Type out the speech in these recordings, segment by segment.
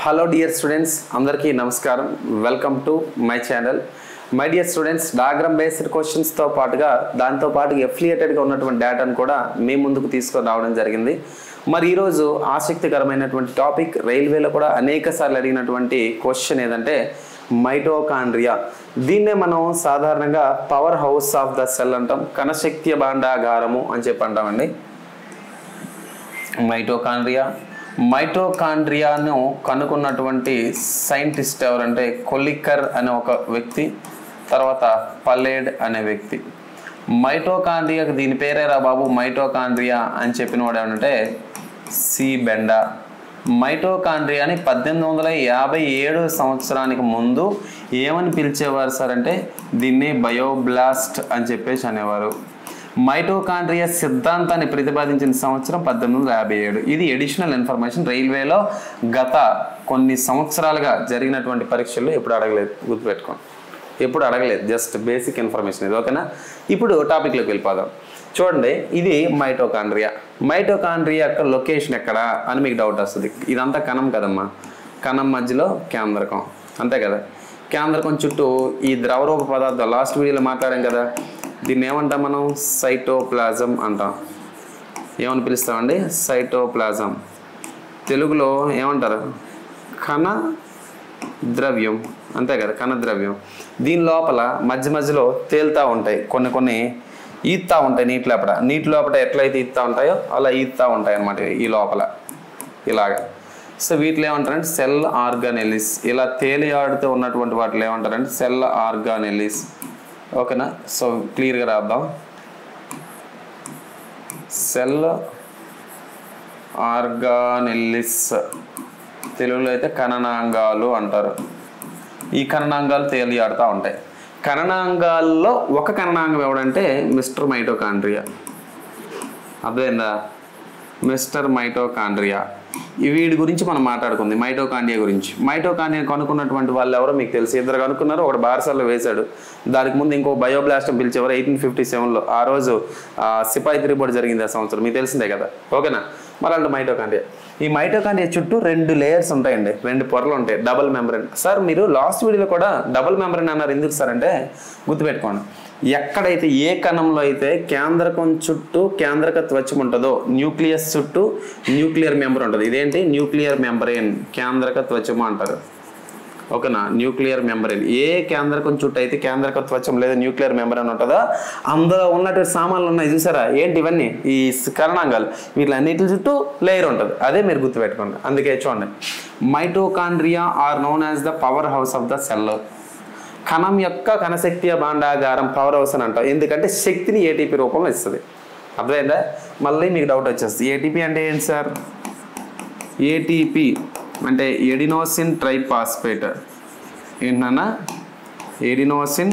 hello dear students అందరికీ నమస్కారం welcome to my channel my dear students diagram based క్వశ్చన్స్తో పాటుగా దాంతో పాటు ఎఫ్లియేటెడ్గా ఉన్నటువంటి డేటాను కూడా మీ ముందుకు తీసుకొని రావడం జరిగింది మరి ఈరోజు ఆసక్తికరమైనటువంటి టాపిక్ రైల్వేలో కూడా అనేక సార్లు అడిగినటువంటి క్వశ్చన్ ఏదంటే మైటోకాండ్రియా దీన్నే మనం సాధారణంగా power house of the cell అంటాం కణశక్తి భాండాగారము అని చెప్పి అంటామండి మైటోకాండ్రియా మైటోకాండ్రియాను కనుక్కున్నటువంటి సైంటిస్ట్ ఎవరంటే కొలికర్ అనే ఒక వ్యక్తి తర్వాత పలేడ్ అనే వ్యక్తి మైటోకాండ్రియాకి దీని పేరేరా బాబు మైటోకాండ్రియా అని చెప్పిన వాడు ఏమంటే సి బెండా మైటోకాండ్రియాని పద్దెనిమిది వందల యాభై ఏడు సంవత్సరానికి ముందు ఏమని పిలిచేవారు సార్ అంటే దీన్ని బయోబ్లాస్ట్ అని చెప్పేసి అనేవారు మైటోకాండ్రియా సిద్ధాంతాన్ని ప్రతిపాదించిన సంవత్సరం పద్దెనిమిది వందల యాభై ఏడు ఇది ఎడిషనల్ ఇన్ఫర్మేషన్ రైల్వేలో గత కొన్ని సంవత్సరాలుగా జరిగినటువంటి పరీక్షల్లో ఎప్పుడు అడగలేదు గుర్తుపెట్టుకోండి ఎప్పుడు అడగలేదు జస్ట్ బేసిక్ ఇన్ఫర్మేషన్ ఇది ఓకేనా ఇప్పుడు టాపిక్లోకి వెళ్ళిపోదాం చూడండి ఇది మైటోకాండ్రియా మైటోకాండ్రియా యొక్క లొకేషన్ ఎక్కడ అని మీకు డౌట్ వస్తుంది ఇదంతా కణం కదమ్మా కణం మధ్యలో కేంద్రకం అంతే కదా కేంద్రకం చుట్టూ ఈ ద్రవరూప పదార్థం లాస్ట్ వీడియోలో మాట్లాడాం కదా దీన్ని ఏమంటాం మనం సైటోప్లాజం అంటాం ఏమని పిలుస్తామండి సైటోప్లాజం తెలుగులో ఏమంటారు కణ ద్రవ్యం అంతే కదా కణ ద్రవ్యం దీని లోపల మధ్య మధ్యలో తేలుతూ ఉంటాయి కొన్ని కొన్ని ఈత్తా ఉంటాయి నీటి లోపల నీటి లోపల ఎట్లయితే ఈత్తా ఉంటాయో అలా ఈత్తా ఉంటాయి అన్నమాట ఈ లోపల ఇలాగా సో వీటిలో ఏమంటారంటే సెల్ ఆర్గానెలిస్ ఇలా తేలియాడుతూ ఉన్నటువంటి వాటిలో ఏమంటారంటే సెల్ ఆర్గానెలిస్ ఓకేనా సో క్లియర్గా రాద్దాం సెల్ ఆర్గానెల్లిస్ తెలుగులో అయితే కణనాంగాలు అంటారు ఈ కణనాంగాలు తేలియాడుతూ ఉంటాయి కణనాంగాల్లో ఒక కణనాంగం ఎవడంటే మిస్టర్ మైటోకాండ్రియా అర్థమైందా మిస్టర్ మైటోకాండ్రియా ఈ వీడి గురించి మనం మాట్లాడుకుంది మైటోకాండ్రియా గురించి మైటోకాండ్రియా కనుక్కున్నటువంటి వాళ్ళు ఎవరో మీకు తెలుసు ఇద్దరు కనుక్కున్నారు ఒకటి బారసాల్లో వేశాడు దానికి ముందు ఇంకో బయోబ్లాస్ట్ అని పిలిచేవారు ఎయిటీన్ ఫిఫ్టీ సెవెన్లో ఆ రోజు ఆ, సిపాయి తిరుగుబాటు జరిగింది ఆ సంవత్సరం మీకు తెలిసిందే కదా ఓకేనా మరి అంటే మైటోకాండ్రియా ఈ మైటోకాండ్రియా చుట్టూ రెండు లేయర్స్ ఉంటాయండి రెండు పొరలు ఉంటాయి డబుల్ మెంబ్రెన్ సార్ మీరు లాస్ట్ వీడియోలో కూడా డబుల్ మెంబ్రెన్ అన్నారు ఎందుకు సార్ అంటే గుర్తుపెట్టుకోండి ఎక్కడైతే ఏ కణంలో అయితే కేంద్రకం చుట్టూ కేంద్రక త్వచం ఉంటుందో న్యూక్లియస్ చుట్టూ న్యూక్లియర్ మెంబర్ ఉంటుంది ఇదేంటి న్యూక్లియర్ మెంబరేన్ కేంద్రక త్వచము అంటారు ఓకేనా న్యూక్లియర్ మెంబరేన్ ఏ కేంద్రకం చుట్టూ అయితే కేంద్రక త్వచం లేదా న్యూక్లియర్ మెంబరేన్ ఉంటుందో అందులో ఉన్నటువంటి సామాన్లు ఉన్నాయి చూసారా ఏంటి ఇవన్నీ ఈ కరణాంగాలు వీటిలన్నిటి చుట్టూ లేయర్ ఉంటుంది అదే మీరు గుర్తుపెట్టుకోండి అందుకే చూడండి mitochondria are known as the power house of the cell కణం యొక్క కణశక్తి భాండాగారం పవర్ హౌస్ అని అంటాం ఎందుకంటే శక్తిని ఏటీపీ రూపంలో ఇస్తుంది అర్థమైందా మళ్ళీ మీకు డౌట్ వచ్చేస్తుంది ఏటీపీ అంటే ఏంటి సార్ ఏటీపీ అంటే ఎడినోసిన్ ట్రైపాస్పేట్ ఏంటన్నా ఎడినోసిన్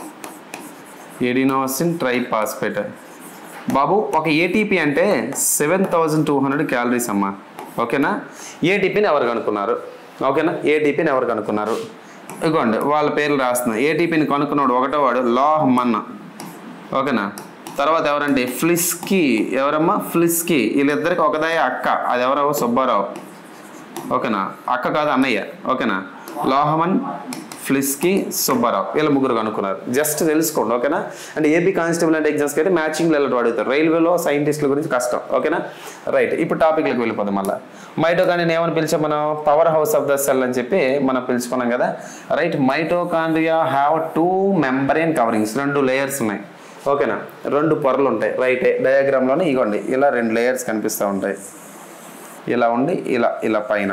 ఎడినోసిన్ ట్రైపాస్పేట్ బాబు ఒక ఏటీపీ అంటే seven thousand two hundred calories అమ్మా ఓకేనా ఏటీపీని ఎవరు కనుక్కున్నారు ఓకేనా ఏటీపీని ఎవరు కనుక్కున్నారు ఇగోండి వాళ్ళ పేర్లు రాస్తున్నారు ఏటీపీని కనుక్కున్నాడు ఒకటో వాడు లాహ్ మన్న ఓకేనా తర్వాత ఎవరంటే ఫ్లిస్కీ ఎవరమ్మా ఫ్లిస్కీ వీళ్ళిద్దరికి ఒకదాయ అక్క అది ఎవరో సుబ్బారావు ఓకేనా అక్క కాదు అన్నయ్య ఓకేనా లోహమన్ ఫ్లిస్కి సుబ్బారావు వీళ్ళ ముగ్గురు కనుక్కున్నారు జస్ట్ తెలుసుకోండి ఓకేనా అంటే ఏపీ కానిస్టేబుల్ అంటే ఎగ్జామ్స్కి అయితే మ్యాచింగ్ వెళ్ళడం అడుగుతారు రైల్వేలో సైంటిస్టుల గురించి కష్టం ఓకేనా రైట్ ఇప్పుడు టాపిక్లకు వెళ్ళిపోదాం మళ్ళీ మైటోకాండ్రియా ఏమని పిలిచాం మనం power house of the cell అని చెప్పి మనం పిలుచుకున్నాం కదా right mitochondria have two membrane coverings రెండు లేయర్స్ ఉన్నాయి ఓకేనా రెండు పొరలు ఉంటాయి రైటే డయాగ్రామ్లోనే ఇగోండి ఇలా రెండు లేయర్స్ కనిపిస్తూ ఉంటాయి ఇలా ఉండి ఇలా ఇలా పైన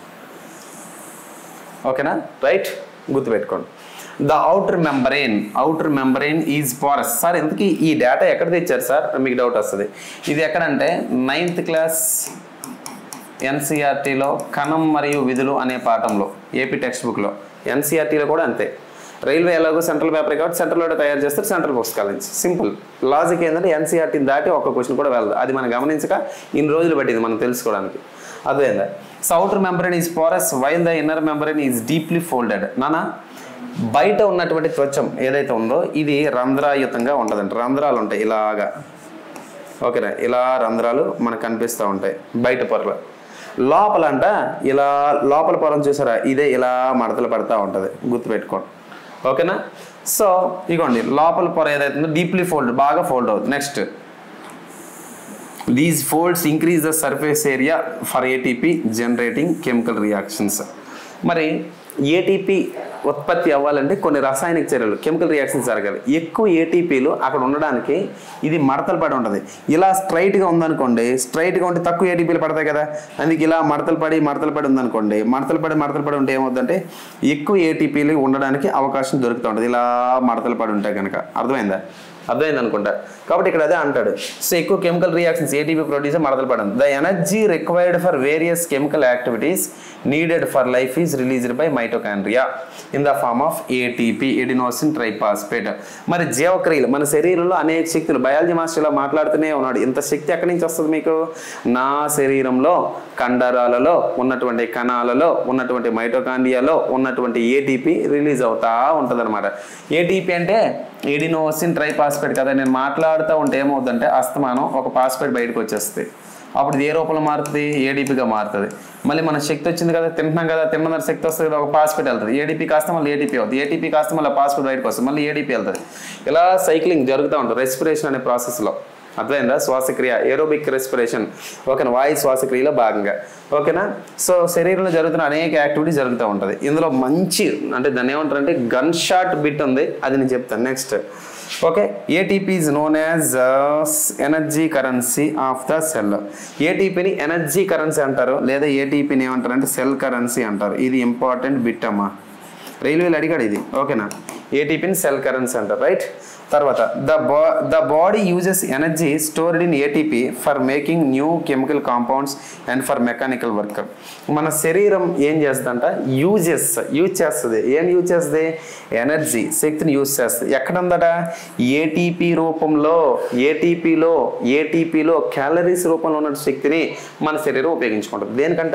ఓకేనా రైట్ గుర్తుపెట్టుకోండి the outer membrane outer membrane is porous sir ఎందుకు ఈ డేటా ఎక్కడ తెచ్చారు సార్ మీకు డౌట్ వస్తుంది ఇది ఎక్కడంటే నైన్త్ క్లాస్ ఎన్సీఆర్టీలో కణం మరియు విధులు అనే పాఠంలో ఏపీ టెక్స్ట్ బుక్లో ఎన్సీఆర్టీలో కూడా అంతే రైల్వే ఎలాగో సెంట్రల్ పేపర్ కాబట్టి సెంట్రల్లో తయారు చేస్తారు సెంట్రల్ పుస్తకాల నుంచి సింపుల్ లాజిక్ ఏంటంటే ఎన్సీఆర్టీని దాటి ఒక క్వశ్చన్ కూడా వెళ్ళదు అది మనం గమనించక ఇన్ని రోజులు పట్టింది మనం తెలుసుకోవడానికి అదేందా so outer membrane is porous while the inner membrane is deeply folded నానా బయట ఉన్నటువంటి త్వచం ఏదైతే ఉందో ఇది రంధ్రాయుతంగా ఉంటుందంట రంధ్రాలు ఉంటాయి ఇలాగా ఓకేనా ఇలా రంధ్రాలు మనకు కనిపిస్తూ ఉంటాయి బయట పొరలు లోపల అంట ఇలా లోపల పొరం చూసారా ఇదే ఇలా మడతలు పడతా ఉంటుంది గుర్తుపెట్టుకోండి ఓకేనా సో ఇగోండి లోపల పొర ఏదైతుందో డీప్లీ ఫోల్డ్ బాగా ఫోల్డ్ అవుతుంది next these folds increase the surface area for ATP generating chemical reactions మరి ఏటీపీ ఉత్పత్తి అవ్వాలంటే కొన్ని రాసాయనిక చర్యలు కెమికల్ రియాక్షన్స్ జరగాలి ఎక్కువ ఏటీపీలు అక్కడ ఉండడానికి ఇది మడతలు పడి ఉంటుంది ఇలా స్ట్రైట్గా ఉందనుకోండి స్ట్రైట్గా ఉంటే తక్కువ ఏటీపీలు పడతాయి కదా అందుకే ఇలా మడతలు పడి మడతలు పడి ఉందనుకోండి మడతలు పడి మడతలు పడి ఉంటే ఏమవుతుందంటే ఎక్కువ ఏటీపీలు ఉండడానికి అవకాశం దొరుకుతూ ఉంటుంది ఇలా మడతలు పడి ఉంటాయి కనుక అర్థమైందా అర్థమైంది అనుకుంటా కాబట్టి ఇక్కడ అదే అంటాడు సో ఎక్కువ కెమికల్ రియాక్షన్స్ ఏటీపీ ప్రొడ్యూస్ మడతలు పడడం the energy required for various chemical activities needed for life is released by mitochondria in the form of ATP adenosine triphosphate మరి జీవక్రియలు మన శరీరంలో అనేక శక్తులు బయాలజీ మాస్టర్ ఇలా మాట్లాడుతూనే ఉన్నాడు ఇంత శక్తి ఎక్కడి నుంచి వస్తుంది మీకు నా శరీరంలో కండరాలలో ఉన్నటువంటి కణాలలో ఉన్నటువంటి మైటోకాండియాలో ఉన్నటువంటి ఏటీపీ రిలీజ్ అవుతా ఉంటుంది అనమాట ఏటీపీ అంటే ఎడినోసిన్ ట్రైపాస్పేట్ కదా నేను మాట్లాడుతూ ఉంటే ఏమవుతుందంటే అస్తమానం ఒక పాస్పేట్ బయటకు వచ్చేస్తుంది అప్పుడు ఇది ఏ రూపంలో మారుతుంది ఏడీపీగా మారుతుంది మళ్ళీ మన శక్తి వచ్చింది కదా తింటున్నాం కదా తిన్నదాని శక్తి వస్తుంది కదా ఒక పాస్పేట్ వెళ్తుంది ఏడీపీ కాస్త మళ్ళీ ఏటీపీ అవుతుంది ఏటీపీ కాస్త మళ్ళీ పాస్పేట్ బయటకు వస్తుంది మళ్ళీ ఏడీపీ వెళ్తుంది ఇలా సైక్లింగ్ జరుగుతూ ఉంటుంది రెస్పిరేషన్ అనే ప్రాసెస్లో అర్థమైందా శ్వాసక్రియ ఏరోబిక్ రెస్పిరేషన్ ఓకేనా వాయు శ్వాసక్రియలో భాగంగా ఓకేనా సో శరీరంలో జరుగుతున్న అనేక యాక్టివిటీ జరుగుతూ ఉంటుంది ఇందులో మంచి అంటే దాన్ని ఏమంటారంటే గన్ షాట్ బిట్ ఉంది అది నేను చెప్తాను next okay ATP is known as energy currency of the cell ఏటీపీని ఎనర్జీ కరెన్సీ అంటారు లేదా ఏటీపీని ఏమంటారు అంటే సెల్ కరెన్సీ అంటారు ఇది ఇంపార్టెంట్ బిట్ అమ్మా రైల్వేలు అడిగాడు ఇది ఓకేనా ఏటీపీని సెల్ కరెన్సీ అంటారు రైట్ తర్వాత ద బా the body uses energy stored in ATP for making new chemical compounds and for mechanical work మన శరీరం ఏం చేస్తుందంట యూజెస్ యూజ్ చేస్తుంది ఏం యూజ్ చేస్తుంది ఎనర్జీ శక్తిని యూజ్ చేస్తుంది ఎక్కడ ఉందట ఏటీపీ రూపంలో ఏటీపీలో ఏటీపీలో క్యాలరీస్ రూపంలో ఉన్న శక్తిని మన శరీరం ఉపయోగించుకుంటుంది దేనికంట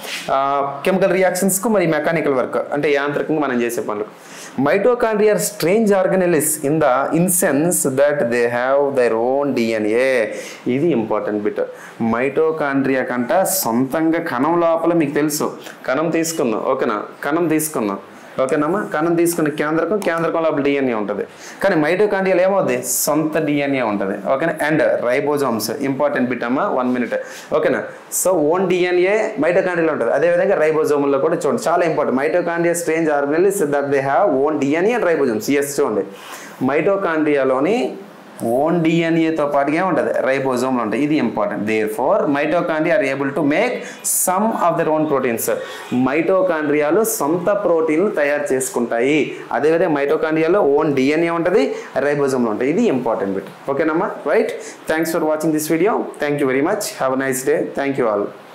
కెమికల్ రియాక్షన్స్కు మరి మెకానికల్ వర్క్ అంటే యాంత్రికంగా మనం చేసే పనులు mitochondria are strange organelles in the in sense that they have their own DNA ఇది ఇంపార్టెంట్ బిట్ మైటోకాండ్రియా కంట సొంతంగా కణం లోపల మీకు తెలుసు కణం తీసుకుందాం ఓకేనా కణం తీసుకుందాం ఓకేనమ్మా కణం తీసుకున్న కేంద్రకం కేంద్రకం లోపల డిఎన్ఏ ఉంటుంది కానీ మైటోకాండ్రియాలో ఏమవుద్ది సొంత డిఎన్ఏ ఉంటుంది ఓకేనా అండ్ రైబోజోమ్స్ ఇంపార్టెంట్ బిట్ అమ్మా వన్ మినిట్ ఓకేనా సో ఓన్ డిఎన్ఏ మైటోకాండ్రియాలో ఉంటుంది అదేవిధంగా రైబోజోముల్లో కూడా చూడండి చాలా important mitochondria strange organelles that they have own DNA and ribosomes ఎస్ చూడండి మైటోకాండ్రియాలోని ఓన్ డిఎన్ఏతో పాటుగా ఉంటుంది రైబోజోమ్లు ఉంటాయి ఇది important therefore mitochondria are able to make some of their own proteins మైటోకాండ్రియాలు సొంత ప్రోటీన్లు తయారు చేసుకుంటాయి అదేవిధంగా మైటోకాండ్రియాలో ఓన్ డిఎన్ఏ ఉంటుంది రైబోజోమ్లు ఉంటాయి ఇది ఇంపార్టెంట్ బిట్ ఓకేనమ్మా right thanks for watching this video thank you very much have nice day thank you all